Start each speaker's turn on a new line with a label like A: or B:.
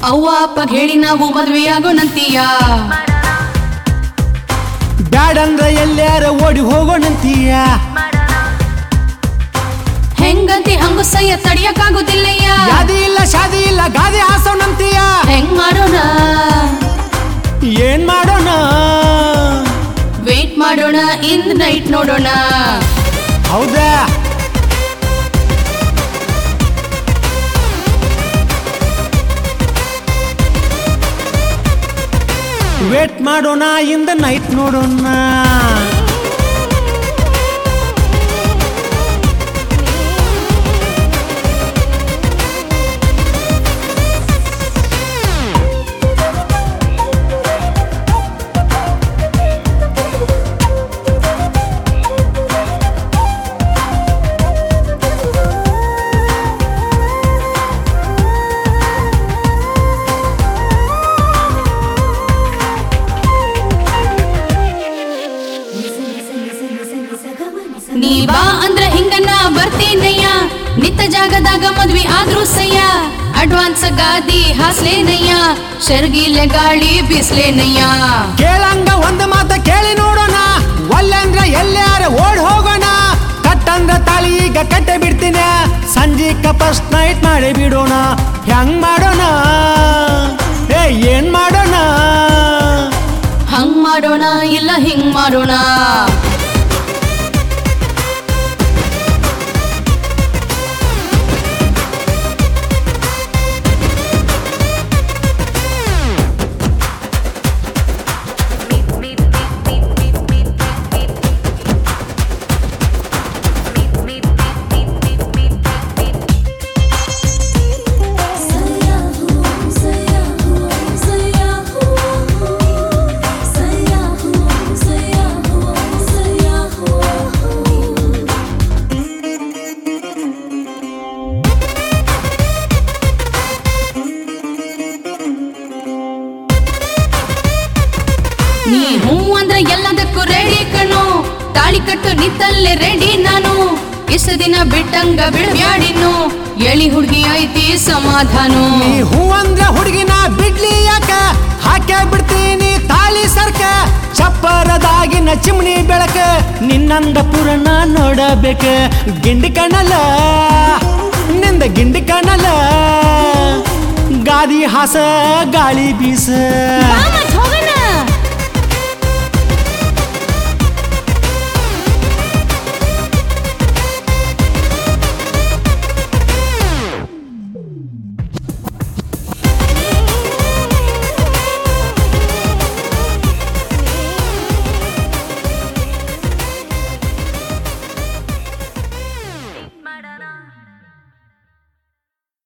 A: ಅವ್ವ ಅಪ್ಪಗ್ ಹೇಳಿ ನಾವು ಮದ್ವೆಯಾಗೋಣಂತೀಯ
B: ಬ್ಯಾಡಂದ್ರ ಎಲ್ಲಾರ ಓಡಿ ಹೋಗೋಣಂತೀಯ
A: ಹೆಂಗಂತಿ ಹಂಗುಸಯ್ಯ ತಡಿಯಕ್ಕಾಗೋದಿಲ್ಲಯ್ಯ
B: ಯಾದಿ ಇಲ್ಲ ಶಾದಿ ಇಲ್ಲ ಗಾದಿ ಹಾಸೋಣಂತೀಯ
A: ಹೆಂಗ್ ಮಾಡೋಣ
B: ಏನ್ ಮಾಡೋಣ
A: ವೇಟ್ ಮಾಡೋಣ ಇಂದ್ ನೈಟ್ ನೋಡೋಣ
B: ಹೌದಾ ವೇಟ್ ಮಾಡೋಣ ಇಂದ ನೈಟ್ ನೋಡೋಣ
A: ನೀ ಬಾ ಅಂದ್ರ ಹಿಂಗನ್ನ ಬರ್ತೀನಯ್ಯ ನಿತ್ತ ಜಾಗದಾಗ ಮದ್ವಿ ಆದ್ರೂ ಸಯ್ಯ ಅಡ್ವಾನ್ಸ್ ಗಾದಿ ಹಾಸ್ಲೇನಯ್ಯ ಶರ್ಗಿಲೆ ಗಾಳಿ ಬಿಸ್ಲೇನಯ್ಯ
B: ಕೇಳಂಗ ಒಂದು ಮಾತ ಕೇಳಿ ನೋಡೋಣ ಒಲ್ಲಂದ್ರ ಎಲ್ಲಾರ ಓಡ್ ಹೋಗೋಣ ಕಟ್ಟಂದ್ರ ತಾಳಿ ಈಗ ಕಟ್ಟೆ ಬಿಡ್ತೀನಿ ಸಂಜೀಕ ಫಸ್ಟ್ ನೈಟ್ ಮಾಡಿ ಬಿಡೋಣ ಹೆಂಗ್ ಮಾಡೋಣ ಏ ಏನ್ ಮಾಡೋಣ
A: ಹಂಗ್ ಮಾಡೋಣ ಇಲ್ಲ ಹಿಂಗ್ ಮಾಡೋಣ ನೀ ಹೂ ಅಂದ್ರ ಎಲ್ಲದಕ್ಕೂ ರೆಡಿ ಕಣು ತಾಳಿ ಕಟ್ಟು ನಿತ್ತಲ್ಲೇ ರೆಡಿ ನಾನು ಇಷ್ಟ ದಿನ ಬಿಟ್ಟಂಗ ಬಿಡಬ್ಯಾಡಿನ್ನು ಎಳಿ ಹುಡ್ಗಿ ಐತಿ ಸಮಾಧಾನು
B: ನೀ ಹೂ ಅಂದ್ರ ಹುಡುಗಿನ ಬಿಡ್ಲಿ ಯಾಕ ಹಾಕೇ ಬಿಡ್ತೀನಿ ತಾಳಿ ಸರ್ಕ ಚಪ್ಪರದಾಗಿನ ಚಿಮ್ನಿ ಬೆಳಕ ನಿನ್ನಂದ ಪುರಣ ನೋಡಬೇಕ ಗಿಂಡಿ ಕಣಲ ನಿಂದ ಗಿಂಡಿ ಕಣಲ ಗಾದಿ ಹಾಸ ಗಾಳಿ ಬೀಸ
A: ಬಾ ಮಚ್ಚ.